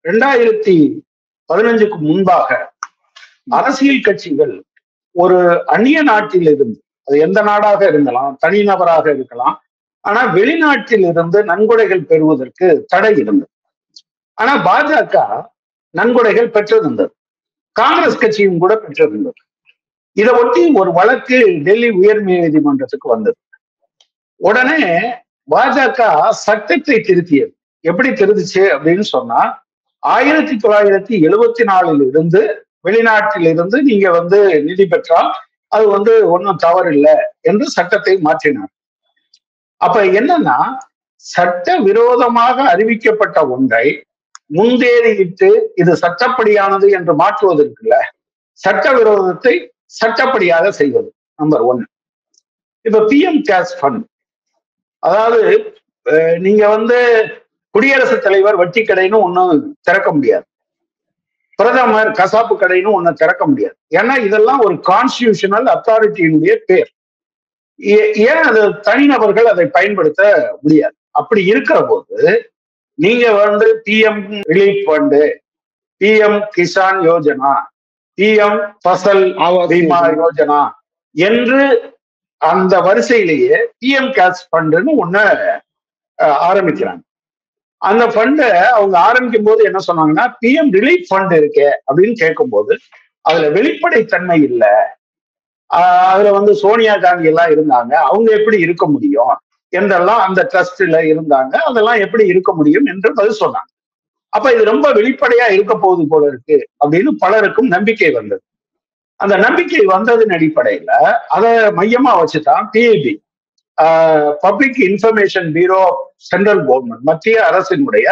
ரெண்டாயிரத்தி பதினஞ்சுக்கு முன்பாக அரசியல் கட்சிகள் ஒரு அந்நிய நாட்டில் இருந்து அது எந்த நாடாக இருக்கலாம் தனிநபராக இருக்கலாம் ஆனா வெளிநாட்டில் இருந்து நன்கொடைகள் பெறுவதற்கு தடை இருந்தது ஆனா பாஜக நன்கொடைகள் பெற்றிருந்தது காங்கிரஸ் கட்சியும் கூட பெற்றிருந்தது இதை ஒட்டி ஒரு வழக்கு டெல்லி உயர் நீதிமன்றத்துக்கு வந்தது உடனே பாஜக சட்டத்தை திருத்தியது எப்படி திருத்துச்சு அப்படின்னு சொன்னா ஆயிரத்தி தொள்ளாயிரத்தி எழுபத்தி நாலில் இருந்து வெளிநாட்டில் இருந்து நீங்க வந்து நிதி பெற்றால் அது வந்து ஒன்றும் தவறு இல்லை என்று சட்டத்தை மாற்றினார் அப்ப என்னன்னா சட்ட விரோதமாக அறிவிக்கப்பட்ட ஒன்றை முந்தேறியிட்டு இது சட்டப்படியானது என்று மாற்றுவதற்குல்ல சட்ட விரோதத்தை சட்டப்படியாக செய்வது நம்பர் ஒன் இப்ப பிஎம் கேஷ் ஃபண்ட் அதாவது அஹ், நீங்க வந்து குடியரசுத் தலைவர் வட்டி கடைன்னு ஒன்றும் திறக்க முடியாது பிரதமர் கசாப்பு கடைன்னு ஒண்ணு திறக்க முடியாது ஏன்னா இதெல்லாம் ஒரு கான்ஸ்டியூஷனல் அத்தாரிட்டியினுடைய பேர் ஏ- ஏன் அது தனிநபர்கள் அதை பயன்படுத்த முடியாது அப்படி இருக்கிற போது நீங்க வந்து PM relief fund PM Kisan Yojana PM Fasal Awas Bima Yojana. Yojana என்று அந்த வரிசையிலேயே பிஎம் கேஷ் ஃபண்டுன்னு ஒண்ணு அஹ், ஆரம்பிக்கிறாங்க அந்த ஃபண்டை அவங்க ஆரம்பிக்கும் போது என்ன சொன்னாங்கன்னா பிஎம் ரிலீஃப் ஃபண்ட் இருக்கே அப்படின்னு கேட்கும்போது அதுல வெளிப்படைத்தன்மை இல்லை ஆஹ் அதுல வந்து சோனியா காந்தி எல்லாம் இருந்தாங்க அவங்க எப்படி இருக்க முடியும் என்றெல்லாம் அந்த ட்ரஸ்ட்ல இருந்தாங்க அதெல்லாம் எப்படி இருக்க முடியும் என்று பதில் சொன்னாங்க அப்ப இது ரொம்ப வெளிப்படையா இருக்க போகுது போல இருக்கு அப்படின்னு பலருக்கும் நம்பிக்கை வந்தது அந்த நம்பிக்கை வந்ததின் அடிப்படையில அதை மையமா வச்சுதான் PIB public information bureau central government மத்திய அரசினுடைய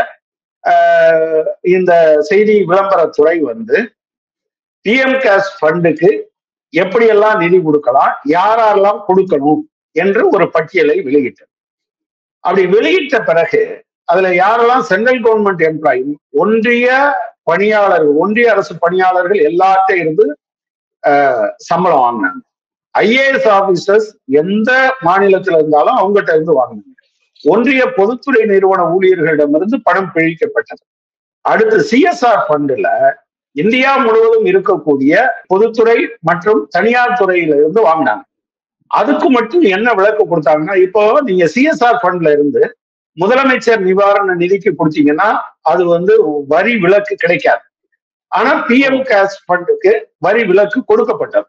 ஆஹ், இந்த செய்தி விளம்பரத்துறை வந்து பிஎம் கேஷ் ஃபண்டுக்கு எப்படியெல்லாம் நிதி கொடுக்கலாம் யாரெல்லாம் கொடுக்கணும் என்று ஒரு பட்டியலை வெளியிட்டது அப்படி வெளியிட்ட பிறகு அதுல யாரெல்லாம் சென்ட்ரல் கவர்மெண்ட் எம்ப்ளாயி ஒன்றிய பணியாளர்கள் ஒன்றிய அரசு பணியாளர்கள் எல்லார்ட்டும் இருந்து ஆஹ், சம்பளம் வாங்கினாங்க ஐஏஎஸ் ஆபீசர்ஸ் எந்த மாநிலத்துல இருந்தாலும் அவங்ககிட்ட இருந்து வாங்கினாங்க ஒன்றிய பொதுத்துறை நிறுவன ஊழியர்களிடமிருந்து பணம் பிழிக்கப்பட்டது அடுத்து சிஎஸ்ஆர் ஃபண்டுல இந்தியா முழுவதும் இருக்கக்கூடிய பொதுத்துறை மற்றும் தனியார் துறையில இருந்து வாங்கினாங்க அதுக்கு மட்டும் என்ன விளக்கு கொடுத்தாங்கன்னா இப்போ நீங்க சிஎஸ்ஆர் ஃபண்ட்ல இருந்து முதலமைச்சர் நிவாரண நிதிக்கு கொடுத்தீங்கன்னா அது வந்து வரி விலக்கு கிடைக்காது ஆனா பிஎம் கேஷ் ஃபண்டுக்கு வரி விலக்கு கொடுக்கப்பட்டது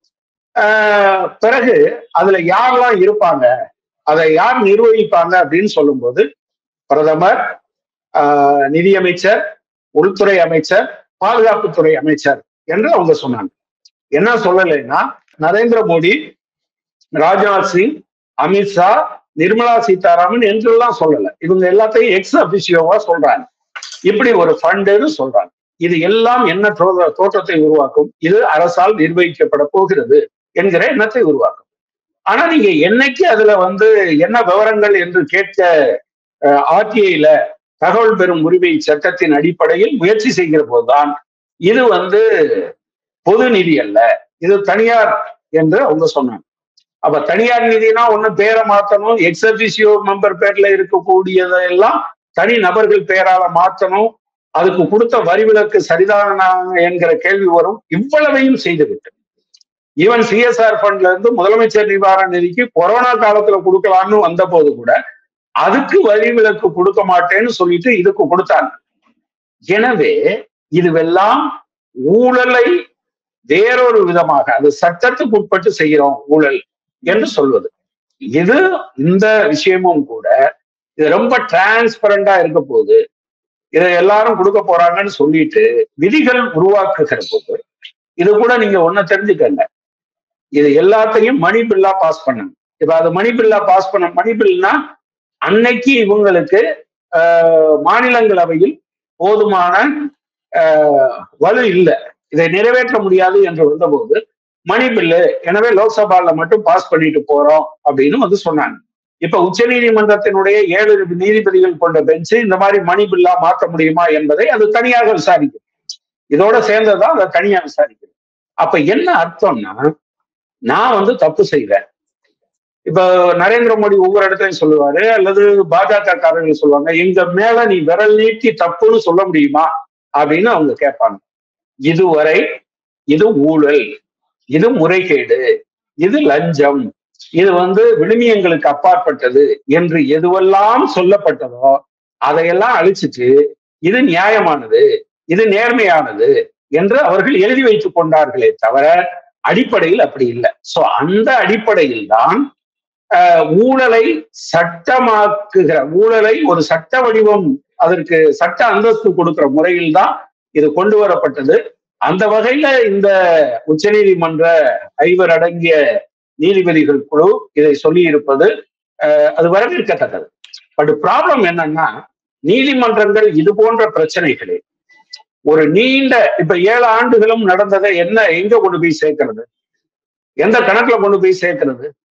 ஆஹ் பிறகு அதுல யாரெல்லாம் இருப்பாங்க அதை யார் நிர்வகிப்பாங்க அப்படின்னு சொல்லும்போது பிரதமர் ஆஹ் நிதியமைச்சர் உள்துறை அமைச்சர் பாதுகாப்புத்துறை அமைச்சர் என்று அவங்க சொன்னாங்க என்ன சொல்லலைன்னா நரேந்திர மோடி ராஜ்நாத் சிங் அமித்ஷா நிர்மலா சீதாராமன் என்றெல்லாம் சொல்லல இவங்க எல்லாத்தையும் எக்ஸ் அபிஷியோவா சொல்றாங்க இப்படி ஒரு ஃபண்டுன்னு சொல்றாங்க இது எல்லாம் என்ன தோ- தோற்றத்தை உருவாக்கும் இது அரசால் நிர்வகிக்கப்பட போகிறது என்கிற எண்ணத்தை உருவாக்கும் ஆனா நீங்க என்னைக்கு அதுல வந்து என்ன விவரங்கள் என்று கேட்க ஆர்டிஐல தகவல் பெறும் உரிமை சட்டத்தின் அடிப்படையில் முயற்சி செய்கிற போதுதான் இது வந்து பொது நிதி அல்ல இது தனியார் என்று அவங்க சொன்னாங்க அப்ப தனியார் நிதினா ஒண்ணு பேரை மாத்தணும் எக்ஸபிசியோ மெம்பர் பேர்ல இருக்கக்கூடியதெல்லாம் தனி நபர்கள் பெயரால மாத்தணும் அதுக்கு கொடுத்த வரி விலக்கு சரிதானா என்கிற கேள்வி வரும் இவ்வளவையும் செய்துவிட்டு ஈவன் சிஎஸ்ஆர் ஃபண்ட்ல இருந்து முதலமைச்சர் நிவாரண நிதிக்கு கொரோனா காலத்துல கொடுக்கலாம்னு வந்த போது கூட அதுக்கு வரி விலக்கு கொடுக்க மாட்டேன்னு சொல்லிட்டு இதுக்கு கொடுத்தாங்க எனவே இதுவெல்லாம் ஊழலை வேறொரு விதமாக அது சட்டத்துக்கு உட்பட்டு செய்கிறோம் ஊழல் என்று சொல்வது இது இந்த விஷயமும் கூட இது ரொம்ப டிரான்ஸ்பரண்டா இருக்க போகுது இதை எல்லாரும் கொடுக்க போறாங்கன்னு சொல்லிட்டு விதிகள் உருவாக்குகிற போது இது கூட நீங்க ஒண்ணு தெரிஞ்சுக்கங்க இது எல்லாத்தையும் மணி பில்லா பாஸ் பண்ணுங்க இப்ப அது மணி பில்லா பாஸ் பண்ண மணி பில்னா அன்னைக்கு இவங்களுக்கு ஆஹ், மாநிலங்களவையில் போதுமான ஆஹ், வலு இல்லை இதை நிறைவேற்ற முடியாது என்று வந்தபோது மணி பில்லு எனவே லோக்சபால மட்டும் பாஸ் பண்ணிட்டு போறோம் அப்படின்னு வந்து சொன்னாங்க இப்ப உச்ச நீதிமன்றத்தினுடைய ஏழு நீதிபதிகள் கொண்ட பெஞ்சு இந்த மாதிரி மணி பில்லா மாற்ற முடியுமா என்பதை அது தனியாக விசாரிக்கும் இதோட சேர்ந்ததுதான் அதை தனியா விசாரிக்கும் அப்ப என்ன அர்த்தம்னா நான் வந்து தப்பு செய்வேன் இப்ப நரேந்திர மோடி ஒவ்வொரு இடத்துலயும் சொல்லுவாரு அல்லது பாஜக காரர்கள் சொல்லுவாங்க எங்க மேல நீ விரல் நீட்டி தப்புன்னு சொல்ல முடியுமா அப்படின்னு அவங்க கேட்பாங்க இதுவரை இது ஊழல் இது முறைகேடு இது லஞ்சம் இது வந்து விழுமியங்களுக்கு அப்பாற்பட்டது என்று எதுவெல்லாம் சொல்லப்பட்டதோ அதையெல்லாம் அழிச்சிட்டு இது நியாயமானது இது நேர்மையானது என்று அவர்கள் எழுதி வைத்துக் கொண்டார்களே தவிர அடிப்படையில் அப்படி இல்லை சோ அந்த அடிப்படையில் தான் ஆஹ், ஊழலை சட்டமாக்குகிற ஊழலை ஒரு சட்ட வடிவம் அதற்கு சட்ட அந்தஸ்து கொடுக்கிற முறையில் தான் இது கொண்டு வரப்பட்டது அந்த வகையில இந்த உச்சநீதிமன்ற ஐவர் அடங்கிய நீதிபதிகள் குழு இதை சொல்லி இருப்பது அஹ், அது வரவேற்கத்தக்கது பட் ப்ராப்ளம் என்னன்னா நீதிமன்றங்கள் இது போன்ற பிரச்சனைகளை ஒரு நீண்ட இப்ப ஏழு ஆண்டுகளும் நடந்ததை என்ன எங்க கொண்டு போய் சேர்க்கிறது எந்த கணக்குல கொண்டு போய் சேர்க்கிறது